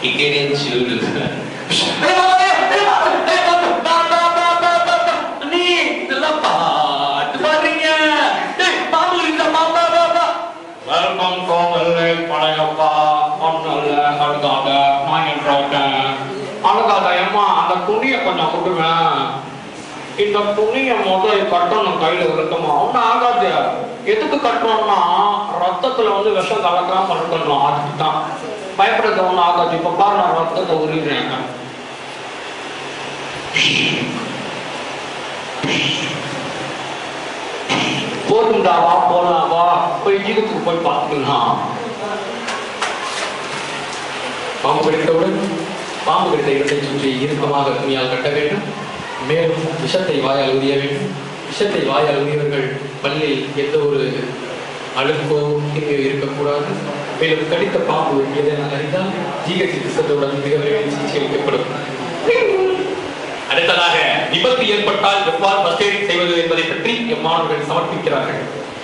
இட்டேரியன் சூடு நீ இதெல்லாம் பாட்டு பாடுறீங்க ஏய், பாம்பு இருக்குதா? பாம்பா, பாம்பா. வெல்கம் கோவிலே பழையப்பா ஒன்னும் அழுகாத நான் என்றோட்டேன் அழுகாத ஏம்மா அந்த துணியை கொஞ்சம் கொடுங்க இந்த துணியை முதல் கட்டணும் கையில இருக்குமா ஒன்றும் ஆகாது எதுக்கு கட்டணும்னா ரத்தத்துல வந்து விஷம் கலக்காம இருக்கணும் அதுக்கு தான் பயப்படுறது ஒன்றும் ஆகாது இப்ப பாரு நான் ரத்தத்தை உரிக்கிறேன் போதும்டா வா போலாம் வா போய் ஜீவத்துக்கு போய் பார்த்துக்கலாம் பாம்பு கடித்தவுடன் பாம்பு கடித்த இடத்தை சுற்றி இறுக்கமாக துணியால் கட்ட வேண்டும் மேலும் விஷத்தை வாயால் உரிய வேண்டும் விஷத்தை வாயால் உரியவர்கள் பல்லில் எந்த ஒரு அழுக்கோ கிருமியோ இருக்கக்கூடாது மேலும் கடித்த பாம்பு ஏதேனும் அறிந்தால் ஜிஹெச் சென்றவுடன் மிக விரைவில் சிகிச்சை அளிக்கப்படும் அடுத்ததாக விபத்து ஏற்பட்டால் எவ்வாறு ஃபர்ஸ்ட் எய்ட் செய்வது என்பதை பற்றி எம்மாணவர்கள் சமர்ப்பிக்கிறார்கள்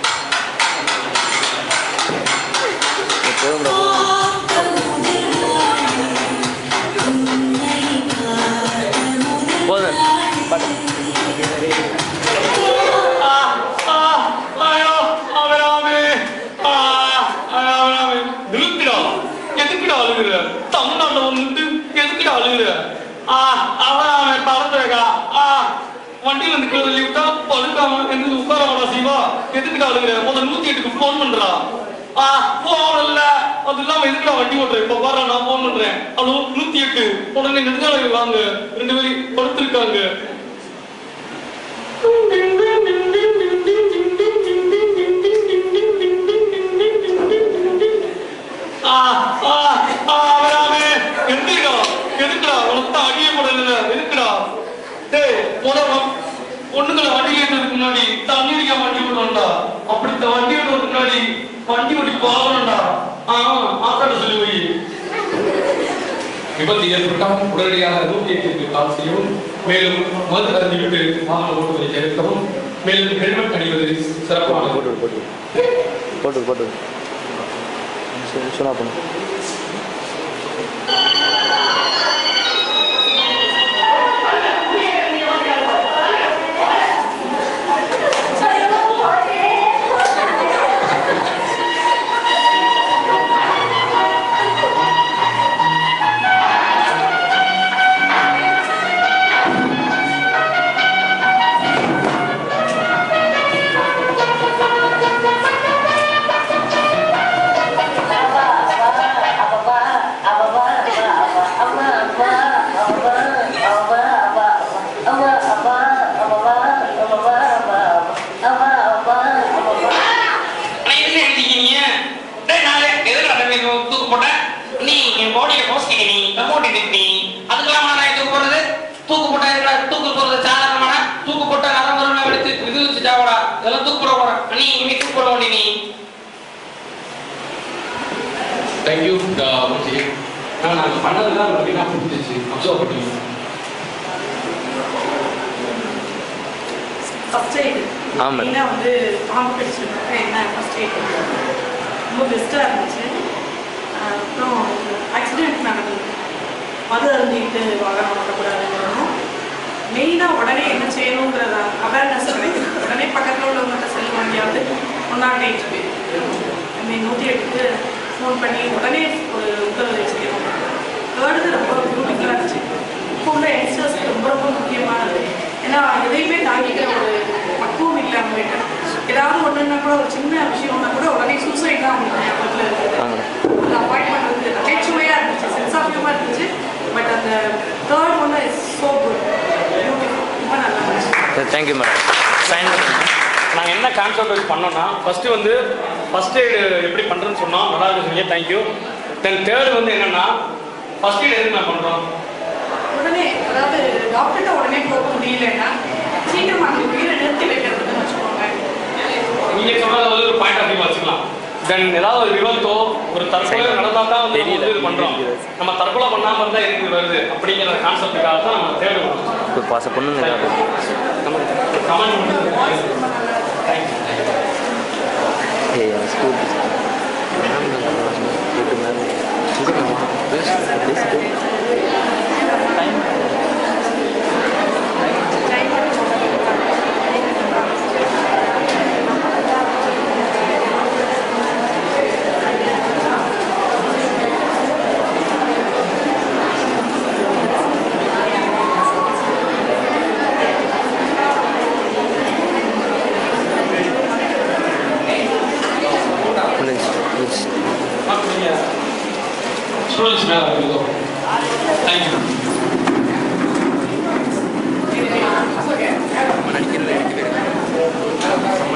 போதும் பாட்டு ஆ, ஆ, ஐயோ, அவராமே. ஆ, அவராமே. நிறுத்துடா. எதுக்குடா அழுகுற? தமிழ்நாட்டுல வந்துட்டு எதுக்குடா அழுகுற? ஆ, அவராமே, பறந்துருக்கா. ஆ, வண்டியில இருந்து கீழே தள்ளி விட்டா படுக்காம எந்திரிச்சு உட்காரவாடா சிவா எதுக்குடா அழுகுற முதல்ல நூத்தி எட்டுக்கு போன் பண்றா ஆ போன் இல்ல அது இல்லாம எதுக்குடா வண்டி ஓட்டுறேன் இப்ப பாரு நான் போன் பண்றேன் ஹலோ நூத்தி எட்டு உடனே நெடுஞ்சாலை வாங்க ரெண்டு பேரும் படுத்திருக்காங்க ஆ, ஆ, ஆ, அவராமே, எந்திரிடா, எதுக்குடா, உனக்கு தான் அடியே போடல, எதுக்குடா? டேய், போடா, பொண்ணுங்களை வண்டி ஏற்றுறதுக்கு முன்னாடி தண்ணி அடிக்க வண்டி ஓட்டணும்டா அப்படி இந்த வண்டி ஓட்டுறதுக்கு முன்னாடி வண்டி ஓட்டி போகணும்டா ஆ ஆக்காட சொல்லி வை விபத்து ஏற்பட்டால் உடனடியாக நூற்றி எட்டுக்கு கால் செய்யவும் மேலும் மருந்து அருந்திவிட்டு வாகன ஓட்டுவதை தவிர்க்கவும் மேலும் ஹெல்மெட் அணிவது சிறப்பானது போட்டு போட்டு போட்டு போட்டு சொன்னா பண்ணும் ஆனா என்ன எழுதிக்கிறீங்க டேய் நாளே எதுக்கு அந்த மாதிரி தூக்கு போட்ட நீ என் பாடியை போஸ்டிங்க நீ கமோட்டி நீ அதுக்கெல்லாம் நான் தூக்கு போடுறது தூக்கு போட்டா என்ன தூக்கு போடுறது சாதாரணமான தூக்கு போட்டா நரம் வரும் எடுத்து இது வச்சு சாவடா இதெல்லாம் தூக்கு போட போறேன் நீ இனிமே தூக்கு போட வேண்டிய நீ தேங்க்யூ நான் நாங்கள் பண்ணதுதான் உங்களுக்கு என்ன புரிஞ்சிச்சு அப்சர்வ் பண்ணி ஃபர்ஸ்ட் எய்டு ஆ, madam. மெயினாக வந்து பாம்பு கடிச்சிருந்தாக்க என்ன ஃபர்ஸ்ட் எய்டு ரொம்ப பெஸ்ட்டாக இருந்துச்சு ஆஹ் அப்புறம் ஆக்சிடென்ட் நடந்தது மது அருந்திட்டு வாகனம் ஓட்டக்கூடாதுங்கிறதும் மெயினாக உடனே என்ன செய்யணுங்கிறத அவேர்னஸ் கிடைக்கும் உடனே பக்கத்தில் உள்ளவங்கள்ட்ட செல் வாங்கியாவது ஒன்றாம் எயிட் மீன் நூற்றி எட்டுக்கு ஃபோன் பண்ணி உடனே ஒரு உத்தரவு செய்யணும் தேர்டு ரொம்ப பியூட்டிஃபுல்லாக இருந்துச்சு இப்போ உள்ள யங்ஸ்டர்ஸ்க்கு ரொம்ப ரொம்ப முக்கியமானது ஏன்னா எதையுமே தாங்கிக்கிற ஒரு பக்குவம் இல்லை அவங்ககிட்ட ஏதாவது ஒன்றுன்னா கூட ஒரு சின்ன விஷயம்னா கூட உடனே சூசைட் தான் அவங்க ஞாபகத்தில் இருக்குது ஆமாம் அந்த அப்பாயின்மெண்ட் வந்து நகைச்சுவையாக இருந்துச்சு சென்ஸ் ஆஃப் ஹியூமர் இருந்துச்சு பட் அந்த third one is so good beautiful ரொம்ப நல்லா இருந்துச்சு தேங்க்யூ மேடம் சைன் நாங்கள் என்ன கான்செப்ட் வச்சு பண்ணோம்னா ஃபஸ்ட்டு வந்து ஃபஸ்ட் எய்டு எப்படி பண்ணுறேன்னு சொன்னோம் நல்லா இருக்கு சொன்னீங்க தேங்க்யூ தென் தேர்டு வந்து என்னன்னா ஃபஸ்ட் எய்டு எதுக்கு நான் பண்ணுறோம் உடனே அதாவது டாக்டர்கிட்ட உடனே போக முடியலன்னா சீக்கிரம் அந்த உயிரை நிறுத்தி வைக்கிறதுன்னு வச்சுக்கோங்க நீங்கள் சொன்னதை வந்து ஒரு பாயிண்ட் ஆஃப் வியூ வச்சுக்கலாம் தென் ஏதாவது ஒரு விபத்தோ ஒரு தற்கொலை நடந்தால் தான் வந்து நம்ம வந்து இது பண்ணுறோம் நம்ம தற்கொலை பண்ணாமல் இருந்தால் எதுக்கு இது வருது அப்படிங்கிற கான்செப்டுக்காக தான் நம்ம தேர்டு பண்ணுறோம் இப்போ பாச பொண்ணுங்க நம்ம கமெண்ட் ஏய் ஸ்கூல் மேம் வீட்டு மேம் ஸ்டூடெண்ட்ஸ் மேலே இருக்குதோ தேங்க்யூ நடிக்கிறது ரெண்டு பேரும்